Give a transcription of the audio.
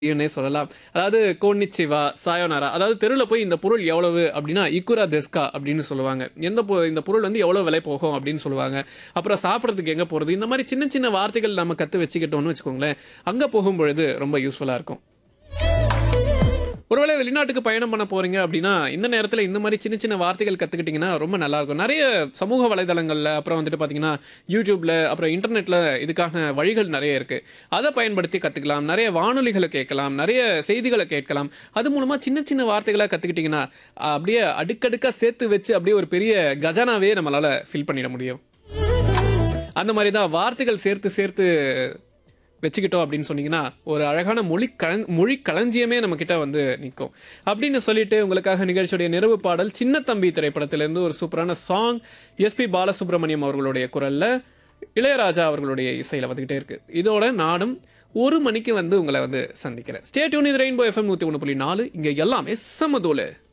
ன்னே சொல்லலாம் அதாவது கோனிச்சிவா சாயோனாரா அதாவது தெருவில் போய் இந்த பொருள் எவ்வளவு அப்படின்னா இக்குரா தெஸ்கா அப்படின்னு சொல்லுவாங்க எந்த பொ- இந்த பொருள் வந்து எவ்வளவு விலை போகும் அப்படின்னு சொல்லுவாங்க அப்புறம் சாப்பிட்றதுக்கு எங்க போறது இந்த மாதிரி சின்ன சின்ன வார்த்தைகள் நம்ம கத்து வச்சுக்கிட்டோம்னு வச்சுக்கோங்களேன் அங்க போகும்பொழுது ரொம்ப யூஸ்ஃபுல்லா இருக்கும் ஒருவேளை வெளிநாட்டுக்கு பயணம் பண்ண போறீங்க அப்படின்னா இந்த நேரத்தில் இந்த மாதிரி சின்ன சின்ன வார்த்தைகள் கத்துக்கிட்டீங்கன்னா ரொம்ப நல்லா இருக்கும் நிறைய சமூக வலைதளங்கள்ல அப்புறம் வந்துட்டு பாத்தீங்கன்னா யூடியூப்ல அப்புறம் இன்டர்நெட்ல இதுக்கான வழிகள் நிறைய இருக்கு அதை பயன்படுத்தி கத்துக்கலாம் நிறைய வானொலிகளை கேட்கலாம் நிறைய செய்திகளை கேட்கலாம் அது மூலமா சின்ன சின்ன வார்த்தைகளை கத்துக்கிட்டீங்கன்னா அப்படியே அடுக்கடுக்கா சேர்த்து வச்சு அப்படியே ஒரு பெரிய கஜானாவே நம்மளால ஃபில் பண்ணிட முடியும் அந்த மாதிரி தான் வார்த்தைகள் சேர்த்து சேர்த்து வச்சுக்கிட்டோம் அப்படின்னு சொன்னீங்கன்னா ஒரு அழகான மொழி கலன் மொழி களஞ்சியமே நம்ம கிட்ட வந்து நிற்கும் அப்படின்னு சொல்லிட்டு உங்களுக்காக நிகழ்ச்சியுடைய நிறைவு பாடல் சின்ன தம்பி திரைப்படத்திலிருந்து ஒரு சூப்பரான சாங் எஸ்பி பாலசுப்ரமணியம் அவர்களுடைய குரல்ல இளையராஜா அவர்களுடைய இசையில வந்துகிட்டே இருக்கு இதோட நானும் ஒரு மணிக்கு வந்து உங்களை வந்து சந்திக்கிறேன் ஸ்டேட் யூனிட் ரெயின்போ எஃப்எம் நூத்தி ஒன்று புள்ளி நாலு இங்க எல்லாமே சமதோல